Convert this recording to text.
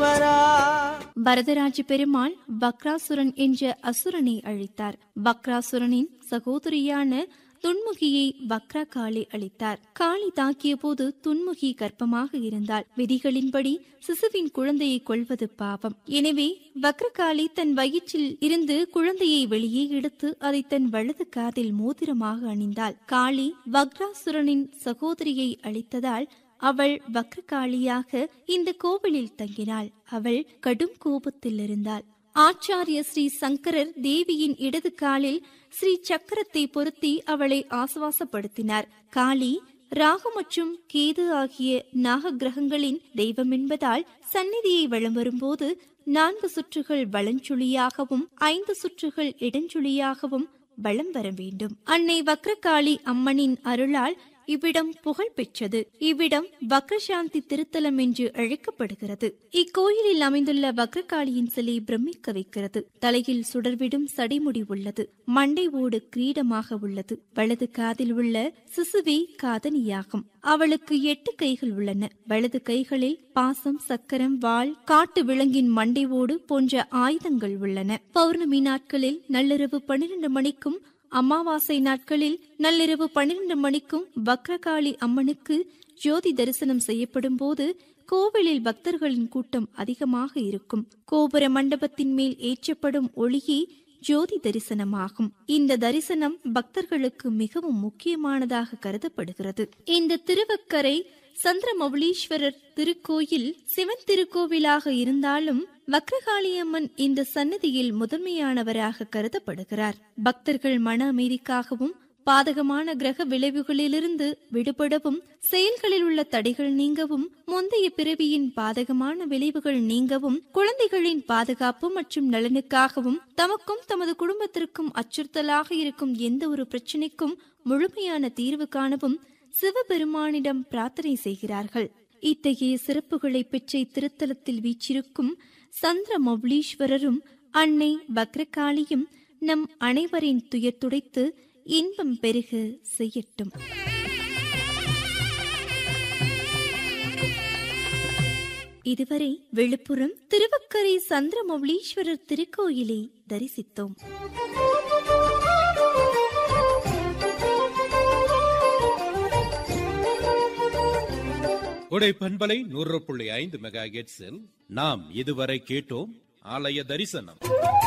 ஈஸ்வரா வரதராஜ பெருமாள் பக்ராசுரன் என்ற அசுரனை அழித்தார் பக்ராசுரனின் சகோதரியான துன்முகியை பக்ரா காளி அளித்தார் காளி தாக்கிய போது துன்முகி கர்ப்பமாக இருந்தால் விதிகளின்படி சிசுவின் குழந்தையை கொள்வது பாவம் எனவே வக்ரகாளி தன் வயிற்றில் இருந்து குழந்தையை வெளியே எடுத்து அதை தன் வலது காதில் மோதிரமாக அணிந்தாள் காளி வக்ராசுரனின் சகோதரியை அளித்ததால் அவள் வக்ரகாளியாக இந்த கோவிலில் தங்கினாள் அவள் கடும் கோபத்தில் இருந்தாள் ஆச்சாரிய ஸ்ரீ சங்கரர் தேவியின் இடது காலில் ஸ்ரீ சக்கரத்தை பொருத்தி அவளை ஆசுவாசப்படுத்தினார் காளி ராகு மற்றும் கேது ஆகிய நாக கிரகங்களின் தெய்வம் என்பதால் சந்நிதியை வலம் வரும்போது நான்கு சுற்றுகள் வலஞ்சுழியாகவும் ஐந்து சுற்றுகள் இடஞ்சுழியாகவும் வலம் வர வேண்டும் அன்னை வக்ரகாளி அம்மனின் அருளால் இவ்விடம் புகழ் பெற்றது இவ்விடம் வக்ரசாந்தி திருத்தலம் என்று அழைக்கப்படுகிறது இக்கோயிலில் அமைந்துள்ள வக்ரகாளியின் சிலை பிரமிக்க வைக்கிறது தலையில் சுடர்விடும் சடைமுடி உள்ளது மண்டை ஓடு கிரீடமாக உள்ளது வலது காதில் உள்ள சிசுவே காதனியாகும் அவளுக்கு எட்டு கைகள் உள்ளன வலது கைகளில் பாசம் சக்கரம் வாள் காட்டு விலங்கின் மண்டை ஓடு போன்ற ஆயுதங்கள் உள்ளன பௌர்ணமி நாட்களில் நள்ளிரவு பன்னிரண்டு மணிக்கும் அமாவாசை நாட்களில் நள்ளிரவு பன்னிரண்டு மணிக்கும் வக்ரகாளி அம்மனுக்கு ஜோதி தரிசனம் செய்யப்படும் போது கோவிலில் பக்தர்களின் கூட்டம் அதிகமாக இருக்கும் கோபுர மண்டபத்தின் மேல் ஏற்றப்படும் ஒளியே ஜோதி தரிசனமாகும் இந்த தரிசனம் பக்தர்களுக்கு மிகவும் முக்கியமானதாக கருதப்படுகிறது இந்த திருவக்கரை சந்திரமௌலீஸ்வரர் திருக்கோயில் சிவன் திருக்கோவிலாக இருந்தாலும் வக்ரகாளியம்மன் இந்த சன்னதியில் முதன்மையானவராக கருதப்படுகிறார் பக்தர்கள் மன அமைதிக்காகவும் பாதகமான கிரக விளைவுகளிலிருந்து விடுபடவும் செயல்களில் உள்ள தடைகள் நீங்கவும் முந்தைய பிறவியின் பாதகமான விளைவுகள் நீங்கவும் குழந்தைகளின் பாதுகாப்பு மற்றும் நலனுக்காகவும் தமக்கும் தமது குடும்பத்திற்கும் அச்சுறுத்தலாக இருக்கும் எந்த ஒரு பிரச்சனைக்கும் முழுமையான தீர்வு காணவும் சிவபெருமானிடம் பிரார்த்தனை செய்கிறார்கள் இத்தகைய சிறப்புகளை பெற்ற இத்திருத்தலத்தில் வீச்சிருக்கும் சந்திர மௌலீஸ்வரரும் அன்னை பக்ரகாளியும் நம் அனைவரின் துயர் துடைத்து இன்பம் பெருக செய்யட்டும் இதுவரை விழுப்புரம் திருவக்கரை சந்திரமௌலீஸ்வரர் திருக்கோயிலை தரிசித்தோம் உடை பண்பலை நூறு புள்ளி ஐந்து மெகா நாம் இதுவரை கேட்டோம் ஆலய தரிசனம்